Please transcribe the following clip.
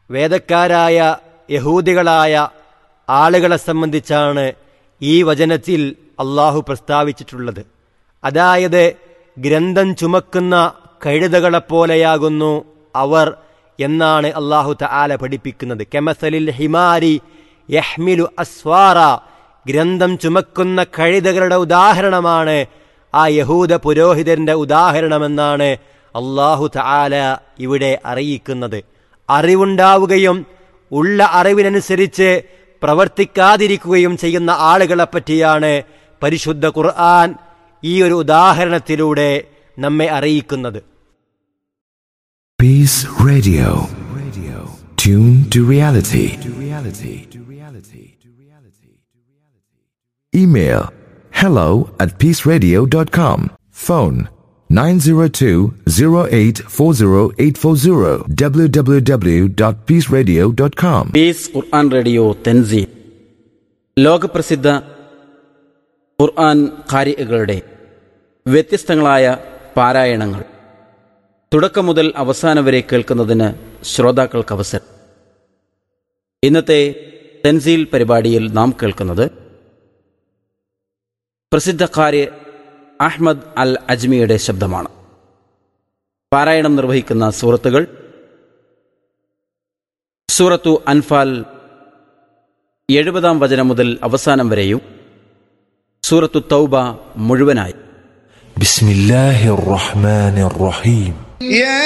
വേദക്കാരായ യഹൂദികളായ ആളുകളെ സംബന്ധിച്ചാണ് ഈ വചനത്തിൽ അള്ളാഹു പ്രസ്താവിച്ചിട്ടുള്ളത് അതായത് ഗ്രന്ഥം ചുമക്കുന്ന കഴുതകളെപ്പോലെയാകുന്നു അവർ എന്നാണ് അള്ളാഹു തആല പഠിപ്പിക്കുന്നത് കെമസലിൽ ഹിമാരി യഹ്മിലു അസ്വാറ ഗ്രന്ഥം ചുമക്കുന്ന കഴുതകളുടെ ഉദാഹരണമാണ് ആ യഹൂദ പുരോഹിതന്റെ ഉദാഹരണമെന്നാണ് അള്ളാഹു തആല ഇവിടെ അറിയിക്കുന്നത് അറിവുണ്ടാവുകയും ഉള്ള അറിവിനനുസരിച്ച് പ്രവർത്തിക്കാതിരിക്കുകയും ചെയ്യുന്ന ആളുകളെ പറ്റിയാണ് പരിശുദ്ധ ഖുർആൻ ഈ ഒരു ഉദാഹരണത്തിലൂടെ നമ്മെ അറിയിക്കുന്നത് Peace Radio. Radio. Tune to reality. To reality. To reality. To reality. Email hello at peaceradio.com. Phone 902-0840840 www.peaceradio.com. Peace Quran radio തെൻസീൽ ലോകപ്രസിദ്ധ ഖുർആൻ കാരികളുടെ വ്യത്യസ്തങ്ങളായ പാരായണങ്ങൾ തുടക്കം മുതൽ അവസാനം വരെ കേൾക്കുന്നതിന് ശ്രോതാക്കൾക്ക് അവസരം ഇന്നത്തെ തെൻസീൽ പരിപാടിയിൽ നാം കേൾക്കുന്നത് പ്രസിദ്ധ കാരി അഹ്മദ് അൽ അജ്മിയുടെ ശബ്ദമാണ് പാരായണം നിർവഹിക്കുന്ന സൂറത്തുകൾ സൂറത്തു അൻഫാൽ എഴുപതാം വചനം മുതൽ അവസാനം വരെയും സൂറത്തു തൗബ മുഴുവനായി بسم الله الرحمن الرحيم يا